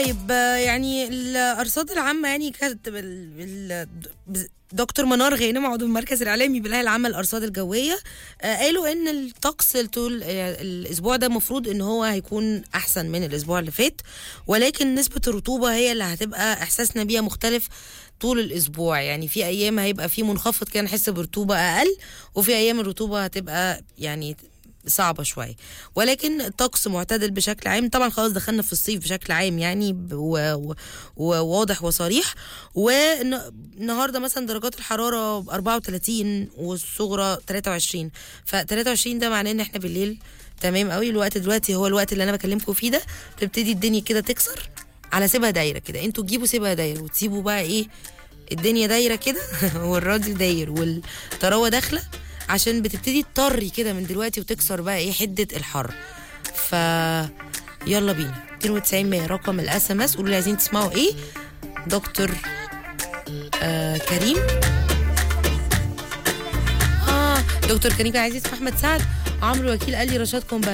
طيب آه، يعني الارصاد العامه يعني كانت بال- بال- بز- دكتور منار غانم عضو المركز الاعلامي بالهيئه العامه للارصاد الجويه آه، قالوا ان الطقس طول آه، الاسبوع ده المفروض ان هو هيكون احسن من الاسبوع اللي فات ولكن نسبه الرطوبه هي اللي هتبقى احساسنا بيها مختلف طول الاسبوع يعني في ايام هيبقى في منخفض كده نحس برطوبه اقل وفي ايام الرطوبه هتبقى يعني صعبة شوية ولكن الطقس معتدل بشكل عام طبعا خلاص دخلنا في الصيف بشكل عام يعني ب- و- و- وواضح وصريح والنهارده مثلا درجات الحرارة 34 والصغرى 23 ف 23 ده معناه ان احنا بالليل تمام قوي الوقت دلوقتي هو الوقت اللي انا بكلمكم فيه ده بتبتدي الدنيا كده تكسر على سيبها دايره كده انتوا تجيبوا سيبها دايره وتسيبوا بقى ايه الدنيا دايره كده والراديو داير والطراوه داخله عشان بتبتدي تطري كده من دلوقتي وتكسر بقى ايه حده الحر ف يلا بينا 92 100 رقم الاس ام اس قولوا لي عايزين تسمعوا ايه دكتور آه كريم اه دكتور كريم كان عايز يسمع احمد سعد عمرو وكيل قال لي رشاد كومبا